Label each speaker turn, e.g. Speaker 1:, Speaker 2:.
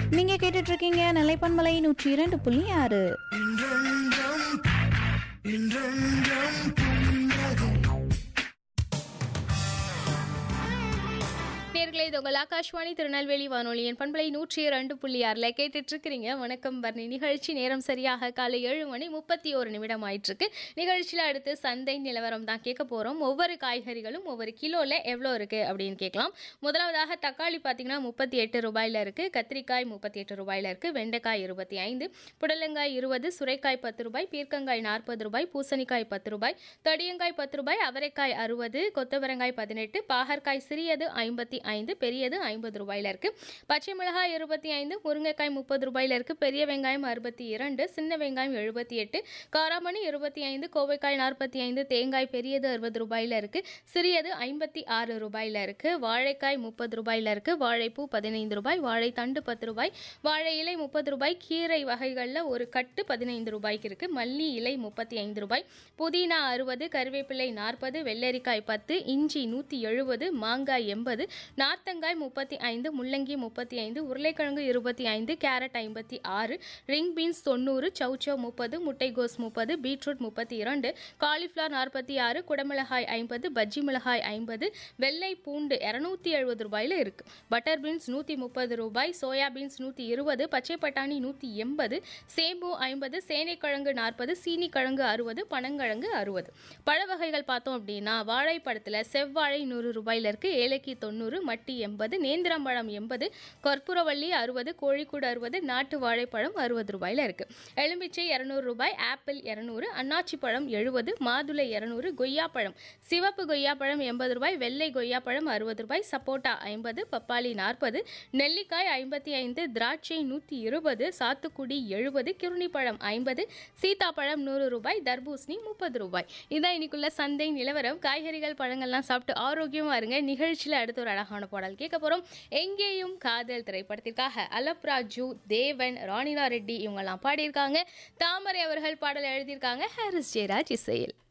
Speaker 1: நீங்க கேட்டுட்டு இருக்கீங்க நிலைப்பன்மலை நூற்றி இரண்டு புள்ளி ஆறு
Speaker 2: நேர்களே இது உங்கள் ஆகாஷ்வாணி திருநெல்வேலி வானொலியின் பண்பலை நூற்றி இரண்டு புள்ளி ஆறில் கேட்டுட்டு இருக்கிறீங்க வணக்கம் பர்ணி நிகழ்ச்சி நேரம் சரியாக காலை ஏழு மணி முப்பத்தி ஒரு நிமிடம் ஆயிட்டிருக்கு நிகழ்ச்சியில் அடுத்து சந்தை நிலவரம் தான் கேட்க போகிறோம் ஒவ்வொரு காய்கறிகளும் ஒவ்வொரு கிலோவில் எவ்வளோ இருக்குது அப்படின்னு கேட்கலாம் முதலாவதாக தக்காளி பார்த்தீங்கன்னா முப்பத்தி எட்டு ரூபாயில் இருக்குது கத்திரிக்காய் முப்பத்தி எட்டு ரூபாயில் இருக்குது வெண்டைக்காய் இருபத்தி ஐந்து புடலங்காய் இருபது சுரைக்காய் பத்து ரூபாய் பீர்க்கங்காய் நாற்பது ரூபாய் பூசணிக்காய் பத்து ரூபாய் தடியங்காய் பத்து ரூபாய் அவரைக்காய் அறுபது கொத்தவரங்காய் பதினெட்டு பாகற்காய் சிறியது ஐம்பத்தி ஐந்து பெரியது ஐம்பது ரூபாயில இருக்கு பச்சை மிளகாய் இருபத்தி ஐந்து முருங்கைக்காய் முப்பது ரூபாயில இருக்கு பெரிய வெங்காயம் அறுபத்தி இரண்டு சின்ன வெங்காயம் எழுபத்தி எட்டு காராமணி இருபத்தி ஐந்து கோவைக்காய் நாற்பத்தி ஐந்து தேங்காய் பெரியது அறுபது ரூபாயில இருக்கு சிறியது ஐம்பத்தி ஆறு ரூபாயில இருக்கு வாழைக்காய் முப்பது ரூபாயில இருக்கு வாழைப்பூ பதினைந்து ரூபாய் வாழைத்தண்டு பத்து ரூபாய் வாழை இலை முப்பது ரூபாய் கீரை வகைகளில் ஒரு கட்டு பதினைந்து ரூபாய்க்கு இருக்கு மல்லி இலை முப்பத்தி ஐந்து ரூபாய் புதினா அறுபது கருவேப்பிலை நாற்பது வெள்ளரிக்காய் பத்து இஞ்சி நூற்றி எழுபது மாங்காய் எண்பது நார்த்தங்காய் முப்பத்தி ஐந்து முள்ளங்கி முப்பத்தி ஐந்து உருளைக்கிழங்கு இருபத்தி ஐந்து கேரட் ஐம்பத்தி ஆறு ரிங் பீன்ஸ் தொண்ணூறு சௌச்சௌ முப்பது முட்டைகோஸ் முப்பது பீட்ரூட் முப்பத்தி இரண்டு காலிஃப்ளவர் நாற்பத்தி ஆறு குடமிளகாய் ஐம்பது பஜ்ஜி மிளகாய் ஐம்பது வெள்ளை பூண்டு இரநூத்தி எழுபது ரூபாயில் இருக்கு பட்டர் பீன்ஸ் நூற்றி முப்பது ரூபாய் சோயா பீன்ஸ் நூற்றி இருபது பச்சை பட்டாணி நூற்றி எண்பது சேம்பு ஐம்பது சேனைக்கிழங்கு நாற்பது சீனிக்கிழங்கு அறுபது பனங்கிழங்கு அறுபது பழ வகைகள் பார்த்தோம் அப்படின்னா வாழைப்பழத்தில் செவ்வாழை நூறு ரூபாயில் இருக்கு ஏலக்கி தொண்ணூறு மட்டி எண்பது நேந்திரம்பழம் எண்பது கற்பூரவள்ளி அறுபது கோழிக்கூடு அறுபது நாட்டு வாழைப்பழம் அறுபது ரூபாயில் இருக்கு எலும்பிச்சை இரநூறு ரூபாய் ஆப்பிள் இரநூறு அன்னாச்சி பழம் எழுபது மாதுளை இரநூறு கொய்யாப்பழம் சிவப்பு கொய்யாப்பழம் எண்பது ரூபாய் வெள்ளை கொய்யாப்பழம் அறுபது ரூபாய் சப்போட்டா ஐம்பது பப்பாளி நாற்பது நெல்லிக்காய் ஐம்பத்தி ஐந்து திராட்சை நூற்றி இருபது சாத்துக்குடி எழுபது கிருணிப்பழம் ஐம்பது சீதாப்பழம் நூறு ரூபாய் தர்பூசணி முப்பது ரூபாய் இதான் இன்னைக்குள்ள சந்தை நிலவரம் காய்கறிகள் பழங்கள்லாம் சாப்பிட்டு ஆரோக்கியமா இருங்க நிகழ்ச்சியில் அடுத்த ஒரு அழகான பாடல் கேட்க போறோம் எங்கேயும் காதல் திரைப்படத்திற்காக அலப்ராஜு தேவன் ராணிலா ரெட்டி இவங்கெல்லாம் பாடியிருக்காங்க தாமரை அவர்கள் பாடல் எழுதியிருக்காங்க ஹாரிஸ் ஜெயராஜ் இசையில்